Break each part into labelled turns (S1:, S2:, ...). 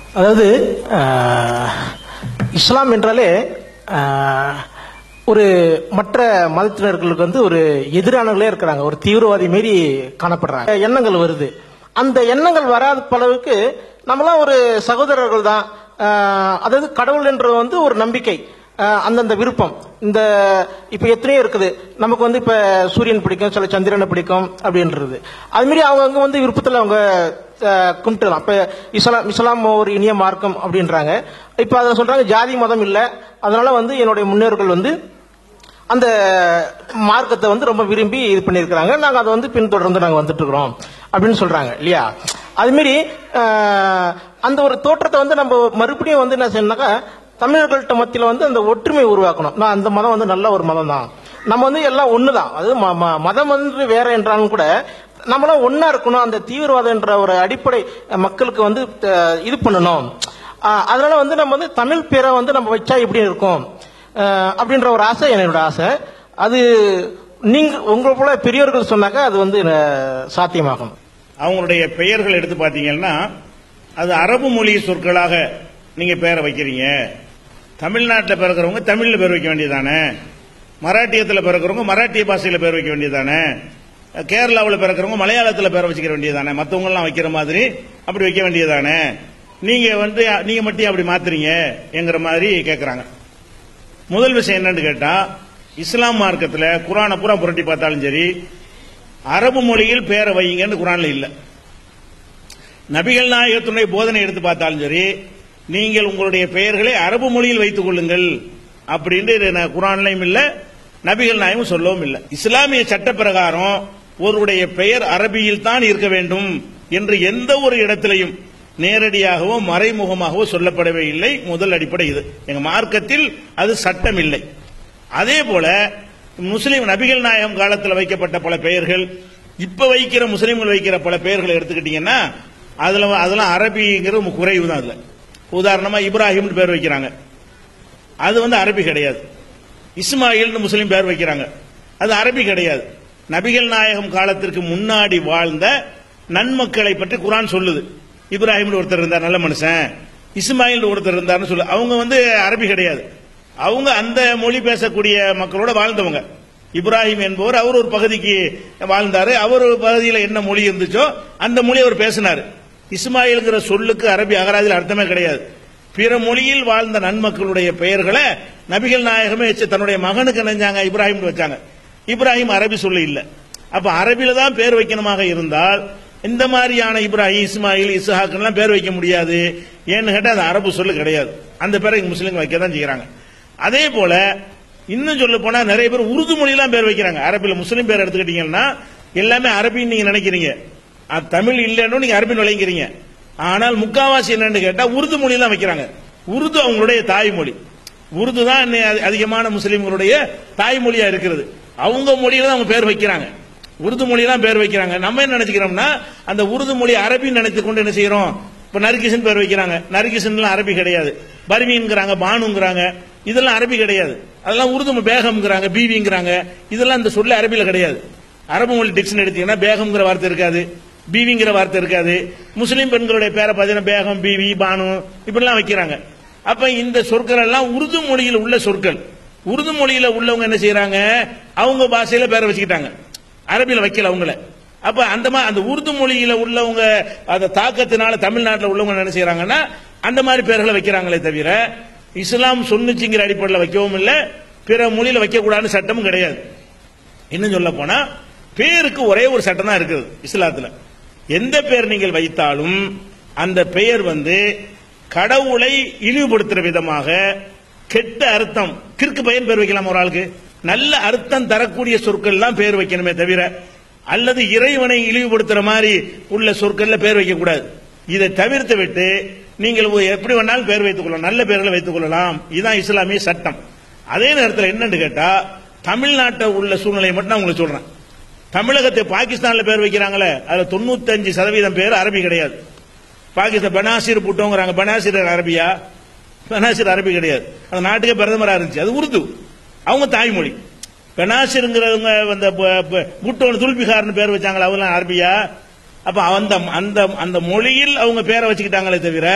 S1: அதாவது ஆஹ், இஸ்லாம் என்றாலே ஆஹ், ஒரு மற்ற மதத்தினர்களுக்கு வந்து ஒரு எதிரானவர்களே இருக்கிறாங்க ஒரு தீவிரவாதி மாரி காணப்படுறாங்க எண்ணங்கள் வருது அந்த எண்ணங்கள் வராத அளவுக்கு நம்மளாம் ஒரு சகோதரர்கள் தான் ஆஹ், அதாவது கடவுள் என்ற வந்து ஒரு நம்பிக்கை ஆஹ், அந்தந்த விருப்பம் இந்த இப்ப எத்தனையோ இருக்குது நமக்கு வந்து இப்ப சூரியன் பிடிக்கும் சில சந்திரனை பிடிக்கும் அப்படின்றது அது மாதிரி அவங்க வந்து விருப்பத்தில் அவங்க ஆஹ், கும்பிட்டுலாம் இப்ப இஸ்லாம் இஸ்லாம் ஒரு இனிய மார்க்கம் அப்படின்றாங்க இப்ப அதை சொல்றாங்க ஜாதி மதம் இல்லை அதனால வந்து என்னுடைய முன்னோர்கள் வந்து அந்த மார்க்கத்தை வந்து ரொம்ப விரும்பி இது பண்ணியிருக்கிறாங்க நாங்கள் அதை வந்து பின்தொடர்ந்து நாங்கள் வந்துட்டு இருக்கிறோம் அப்படின்னு சொல்றாங்க இல்லையா அதுமாரி ஆஹ், அந்த ஒரு தோற்றத்தை வந்து நம்ம மறுபடியும் வந்து என்ன செய்யணும்னாக்கா தமிழர்கள்ட்ட மத்தியில் வந்து அந்த ஒற்றுமை உருவாக்கணும் நான் அந்த மதம் வந்து நல்ல ஒரு மதம் தான் நம்ம வந்து எல்லாம் ஒன்று தான் அது ம- ம- மதம் வந்து வேற என்றாலும் கூட நம்மளாம் ஒன்றா இருக்கணும் அந்த தீவிரவாதம் என்ற ஒரு அடிப்படை அஹ், மக்களுக்கு வந்து அஹ், இது பண்ணணும் ஆஹ், அதனால வந்து நம்ம வந்து தமிழ் பேரை வந்து நம்ம வச்சா எப்படி இருக்கும் அஹ், அப்படின்ற ஒரு ஆசை என்னோட ஆசை அது நீங்க உங்களை போல பெரியவர்கள் சொன்னாக்கா அது வந்து அஹ், சாத்தியமாகும்
S2: அவங்களுடைய பெயர்கள் எடுத்து பார்த்தீங்கன்னா அது அரபு மொழி சொற்களாக நீங்க பெயரை வைக்கிறீங்க தமிழ்நாட்டில் பிறக்கிறவங்க தமிழ்ல பேர் வைக்க வேண்டியதானே மராட்டியத்தில் பிறக்கிறவங்க மராட்டிய பாஷையில பேர் வைக்க வேண்டியதானே கேரளாவில் பிறக்கிறவங்க மலையாளத்தில் பேர் வச்சுக்க வேண்டியதானே மற்றவங்க எல்லாம் வைக்கிற மாதிரி அப்படி வைக்க வேண்டியதானே நீங்க வந்து நீங்க மட்டும் அப்படி மாத்துறீங்க என்கிற மாதிரி கேட்கறாங்க முதல் விஷயம் என்னன்னு கேட்டா இஸ்லாம் மார்க்கத்தில் குரானை பூரா புரட்டி பார்த்தாலும் சரி அரபு மொழியில் பேரை வையுங்கன்னு குரான்ல இல்ல நபிகள் நாயகத்துடைய போதனை எடுத்து பார்த்தாலும் சரி நீங்கள் உங்களுடைய பெயர்களை அரபு மொழியில் வைத்துக் கொள்ளுங்கள் அப்படின்னு ந- குரான்லயும் இல்ல நபிகள் நாயகம் சொல்லவும் இல்லை இஸ்லாமிய சட்ட பிரகாரம் ஒருவருடைய பெயர் அரபியில் தான் இருக்க வேண்டும் என்று எந்த ஒரு இடத்திலையும் நேரடியாகவோ மறைமுகமாகவோ சொல்லப்படவே இல்லை முதல் அடிப்படை இது எங்க மார்க்கத்தில் அது சட்டம் இல்லை அதே போல முஸ்லிம் நபிகள் நாயகம் காலத்தில் வைக்கப்பட்ட பல பெயர்கள் இப்ப வைக்கிற முஸ்லிம்கள் வைக்கிற பல பெயர்களை எடுத்துக்கிட்டீங்கன்னா அதுல அதெல்லாம் அரபிங்கிறது குறைவு தான் அதுல உதாரணமா இப்ராஹிம் பேர் வைக்கிறாங்க அது வந்து அரபி கிடையாது இஸ்மாயில்னு முஸ்லீம் பேர் வைக்கிறாங்க அது அரபி கிடையாது நபிகள் நாயகம் காலத்திற்கு முன்னாடி வாழ்ந்த நன்மக்களை பற்றி குரான் சொல்லுது இப்ராஹிம் ஒருத்தர் இருந்தார் நல்ல மனுஷன் இஸ்மாயில் ஒருத்தர் இருந்தார்னு சொல்லு அவங்க வந்து அரபி கிடையாது அவங்க அந்த மொழி பேசக்கூடிய மக்களோட வாழ்ந்தவங்க இப்ராஹிம் என்பவர் அவர் ஒரு பகுதிக்கு வாழ்ந்தாரு அவர் ஒரு பகுதியில் என்ன மொழி இருந்துச்சோ அந்த மொழி அவர் பேசினார் இஸ்மாயில்ங்கிற சொல்லுக்கு அரபி அகராதியில் அர்த்தமே கிடையாது பிற மொழியில் வாழ்ந்த நன்மக்களுடைய பெயர்களை நபிகள் நாயகமே வச்சு தன்னுடைய மகனுக்கு நினைஞ்சாங்க இப்ராஹிம் வச்சாங்க இப்ராஹிம் அரபி சொல்லு இல்ல அப்ப அரபில தான் பேர் வைக்கணுமாக இருந்தால் இந்த மாதிரியான இப்ராஹிம் இஸ்மாயில் இஸ்ஹாக்குலாம் பேர் வைக்க முடியாது ஏன்னு கேட்டா அது அரபு சொல்லு கிடையாது அந்த பேரை இங்க முஸ்லீம்கள் வைக்க தான் செய்யறாங்க அதே போல இன்னும் சொல்ல போனா நிறைய பேர் உருது மொழியெல்லாம் பேர் வைக்கிறாங்க அரபில முஸ்லீம் பேர் எடுத்துக்கிட்டீங்கன்னா எல்லாமே அரபின்னு நீங்க நினைக்கிறீங்க அது தமிழ் இல்லைன்னு நீங்க அரபி நுழைங்கிறீங்க ஆனால் முக்காவாசி என்னன்னு கேட்டா உருது மொழி தான் வைக்கிறாங்க உருது அவங்களுடைய தாய்மொழி உருது தான் இன்னை அதி- அதிகமான முஸ்லிம்களுடைய தாய்மொழியா இருக்கிறது அவங்க மொழியில தான் அவங்க பேர் வைக்கிறாங்க உருது மொழியெல்லாம் பேர் வைக்கிறாங்க நம்ம என்ன நினைச்சுக்கிறோம்னா அந்த உருது மொழி அரபின்னு நினைத்து கொண்டு என்ன செய்யறோம் இப்ப நரிகிசன் பேர் வைக்கிறாங்க நரிகிசன்லாம் அரபி கிடையாது பர்மீன்ங்கிறாங்க பானுங்கிறாங்க இதெல்லாம் அரபி கிடையாது அதெல்லாம் உருது பேகம்ங்கிறாங்க பீவிங்கிறாங்க இதெல்லாம் இந்த சொல்ல அரபில கிடையாது அரபு மொழி டிக்ஷன் எடுத்தீங்கன்னா பேகம்ங்கிற வார்த்தை இருக்காது பீவிங்கிற வார்த்தை இருக்காது முஸ்லீம் பெண்களுடைய பேரை பார்த்தீங்கன்னா பேகம் பீவி பானு இப்படிலாம் வைக்கிறாங்க அப்ப இந்த சொற்கள் எல்லாம் உருது மொழியில் உள்ள சொற்கள் உருது மொழியில உள்ளவங்க என்ன செய்யறாங்க அவங்க பாஷையில பேரை வச்சுக்கிட்டாங்க அரபில வைக்கல அவங்கள அப்ப அந்த மா- அந்த உருது மொழியில உள்ளவங்க அந்த தாக்கத்தினால தமிழ்நாட்டில் உள்ளவங்க என்ன செய்யறாங்கன்னா அந்த மாதிரி பேர்களை வைக்கிறாங்களே தவிர இஸ்லாம் சொன்னுச்சுங்கிற அடிப்படையில் வைக்கவும் இல்லை பிற மொழியில வைக்க கூடாதுன்னு சட்டமும் கிடையாது இன்னும் சொல்ல போனா பேருக்கு ஒரே ஒரு சட்டம் தான் இருக்குது இஸ்லாத்துல எந்த பெயர் நீங்கள் வைத்தாலும் அந்த பெயர் வந்து கடவுளை இழிவுபடுத்துற விதமாக கெட்ட அர்த்தம் கிறுக்கு பையன் பேர் வைக்கலாம் ஒரு ஆளுக்கு நல்ல அர்த்தம் தரக்கூடிய சொற்கள்லாம் பேர் வைக்கணுமே தவிர அல்லது இறைவனை இழிவுபடுத்துற மாதிரி உள்ள சொற்கள்ல பேர் வைக்க கூடாது இதை தவிர்த்து விட்டு நீங்கள் எப்படி வேணாலும் பேர் வைத்துக் கொள்ளலாம் நல்ல பேர்களை வைத்துக் கொள்ளலாம் இதுதான் இஸ்லாமிய சட்டம் அதே நேரத்தில் என்னன்னு கேட்டா தமிழ்நாட்டில் உள்ள சூழ்நிலையை மட்டும் நான் உங்களுக்கு சொல்றேன் தமிழகத்தை பாகிஸ்தான்ல பேர் வைக்கிறாங்களே அதுல தொண்ணூத்தஞ்சு சதவீதம் பேர் அரபி கிடையாது பாகிஸ்தான் பெனாசிர் புட்டோங்கிறாங்க பெனாசிர் அரபியா பெனாசிர் அரபி கிடையாது அந்த நாட்டுக்கே பிரதமரா இருந்துச்சு அது உருது அவங்க தாய்மொழி பெனாசிருங்கிறவங்க அந்த ப- ப- புட்டோன்னு துல்பிகார்னு பேர் வச்சாங்களா அவங்களாம் அரபியா அப்ப அந்த அந்த அந்த மொழியில் அவங்க பேரை வச்சுக்கிட்டாங்களே தவிர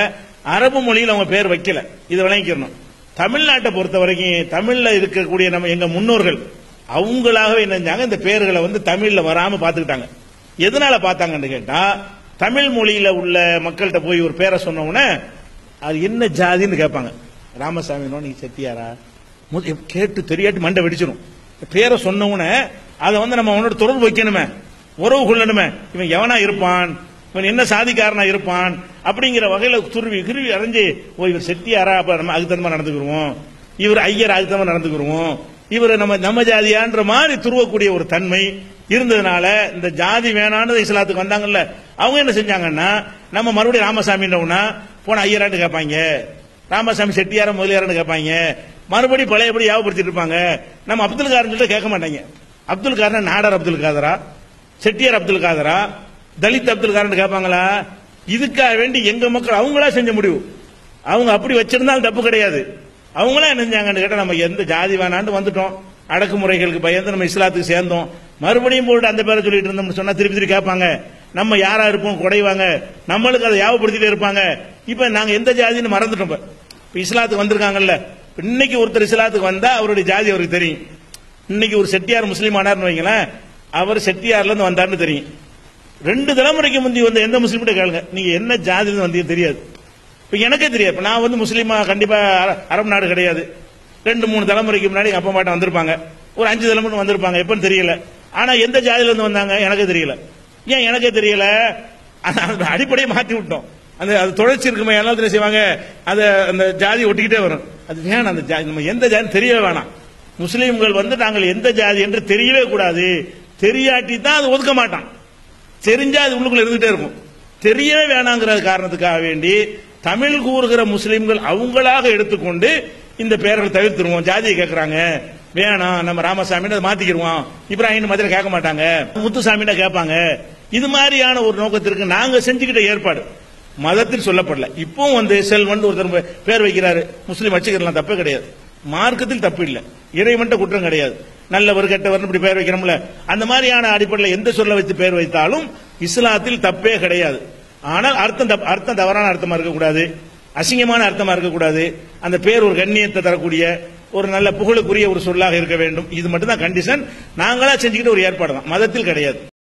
S2: அரபு மொழியில் அவங்க பேர் வைக்கல இது விளங்கிக்கணும் தமிழ்நாட்டை பொறுத்த வரைக்கும் தமிழ்ல இருக்கக்கூடிய நம்ம எங்க முன்னோர்கள் அவங்களாகவே என்ன செஞ்சாங்க இந்த பேர்களை வந்து தமிழ்ல வராம பாத்துக்கிட்டாங்க எதனால பார்த்தாங்கன்னு கேட்டா தமிழ் மொழியில உள்ள மக்கள்கிட்ட போய் ஒரு பேரை சொன்ன உடனே அது என்ன ஜாதின்னு கேட்பாங்க ராமசாமி நீ செட்டியாரா மு- கேட்டு தெரியாட்டி மண்டை வெடிச்சிடும் பேரை சொன்ன உடனே அதை வந்து நம்ம அவனோட தொடர்பு வைக்கணுமே உறவு கொள்ளணுமே இவன் எவனா இருப்பான் இவன் என்ன சாதிக்காரனா இருப்பான் அப்படிங்கிற வகையில துருவி கிருவி அரைஞ்சு ஓ இவர் செட்டியாரா அப்ப நம்ம அதுக்கு தகுந்த மாதிரி நடந்துக்கிருவோம் இவர் ஐயர் அதுக்கு தகுந்த மாதிரி நடந்துக்கிருவோம் இவர் நம்ம நம்ம ஜாதியான்ற மாதிரி துருவக்கூடிய ஒரு தன்மை இருந்ததுனால இந்த ஜாதி வேணான்னு இஸ்லாத்துக்கு வந்தாங்கல்ல அவங்க என்ன செஞ்சாங்கன்னா நம்ம மறுபடியும் ராமசாமின்றவுனா போன ஐயரான்னு கேட்பாங்க ராமசாமி செட்டியார முதலியாரன்னு கேட்பாங்க மறுபடியும் பழையபடி யாவப்படுத்திட்டு இருப்பாங்க நம்ம அப்துல் காரன் சொல்லிட்டு கேட்க மாட்டாங்க அப்துல் காரன் நாடார் அப்துல் காதரா செட்டியார் அப்துல் காதரா தலித் அப்துல் காரன் கேட்பாங்களா இதுக்காக வேண்டி எங்க மக்கள் அவங்களா செஞ்ச முடிவு அவங்க அப்படி வச்சிருந்தாலும் தப்பு கிடையாது அவங்களா என்ன செஞ்சாங்கன்னு கேட்டா நம்ம எந்த ஜாதி வேணான்னு வந்துட்டோம் அடக்குமுறைகளுக்கு பயந்து நம்ம இஸ்லாத்துக்கு சேர்ந்தோம் மறுபடியும் போட்டு அந்த பேரை சொல்லிட்டு இருந்தோம்னு சொன்னா திருப்பி திருப்பி கேட்பாங்க நம்ம யாரா இருப்போம் குறைவாங்க நம்மளுக்கு அதை யாவப்படுத்திட்டே இருப்பாங்க இப்ப நாங்க எந்த ஜாதின்னு மறந்துட்டோம் இப்ப. இப்ப இஸ்லாத்துக்கு வந்திருக்காங்கல்ல இப்ப இன்னைக்கு ஒருத்தர் இஸ்லாத்துக்கு வந்தா அவருடைய ஜாதி அவருக்கு தெரியும் இன்னைக்கு ஒரு செட்டியார் முஸ்லீம் ஆனார்னு வைங்களேன் அவர் செட்டியார்ல இருந்து வந்தார்னு தெரியும் ரெண்டு தலைமுறைக்கு முந்தி வந்த எந்த முஸ்லீம்கிட்ட கேளுங்க நீங்க என்ன ஜாதியில வந்தீங்க தெரியாது இப்ப எனக்கே தெரியாது இப்ப நான் வந்து முஸ்லீமா கண்டிப்பா அர- அரபு நாடு கிடையாது ரெண்டு மூணு தலைமுறைக்கு முன்னாடி எங்க அப்பா மாட்ட வந்திருப்பாங்க ஒரு அஞ்சு தலைமுறை வந்திருப்பாங்க எப்பன்னு தெரியல ஆனா எந்த ஜாதியில இருந்து வந்தாங்க எனக்கே தெரியல ஏன் எனக்கே தெரியல ஆனா, அந்த அடிப்படையை மாத்தி விட்டோம் அந்த அது தொடர்ச்சி இருக்குமே எல்லாத்தையும் செய்வாங்க அத அந்த ஜாதி ஒட்டிக்கிட்டே வரும் அது வேணாம் அந்த ஜாதி நம்ம எந்த ஜாதி தெரியவே வேணாம் முஸ்லீம்கள் வந்து நாங்கள் எந்த ஜாதி என்று தெரியவே கூடாது தெரியாட்டி தான் அது ஒதுக்க மாட்டான் தெரிஞ்சா அது உள்ளுக்குள்ள இருந்துட்டே இருக்கும் தெரியவே வேணாங்கிற காரணத்துக்காக வேண்டி தமிழ் கூறுகிற முஸ்லிம்கள் அவங்களாக எடுத்துக்கொண்டு இந்த பெயர்களை தவிர்த்துருவோம் ஜாதியை கேட்கறாங்க வேணாம் நம்ம ராமசாமின்னு அதை மாத்திக்கிருவோம் இப்ராஹிம் மாதிரி கேட்க மாட்டாங்க முத்துசாமின்னு கேட்பாங்க இது மாதிரியான ஒரு நோக்கத்திற்கு நாங்க செஞ்சுக்கிட்ட ஏற்பாடு மதத்தில் சொல்லப்படல இப்பவும் வந்து செல்வன் ஒருத்தர் பேர் வைக்கிறாரு முஸ்லீம் வச்சுக்கலாம் தப்பே கிடையாது மார்க்கத்தில் தப்பு இல்லை இறைவன்ட்ட குற்றம் கிடையாது நல்லவர் கெட்டவர் இப்படி பேர் வைக்கிறோம்ல அந்த மாதிரியான அடிப்படையில் எந்த சொல்ல வச்சு பேர் வைத்தாலும் இஸ்லாத்தில் தப்பே கிடையாது ஆனால் அர்த்தம் தப்- அர்த்தம் தவறான அர்த்தமா இருக்கக்கூடாது அசிங்கமான அர்த்தமா இருக்கக்கூடாது அந்த பேர் ஒரு கண்ணியத்தை தரக்கூடிய ஒரு நல்ல புகழுக்குரிய ஒரு சொல்லாக இருக்க வேண்டும் இது மட்டும் தான் கண்டிஷன் நாங்களா செஞ்சுக்கிட்ட ஒரு ஏற்பாடு தான் மதத்தில் கிடையாது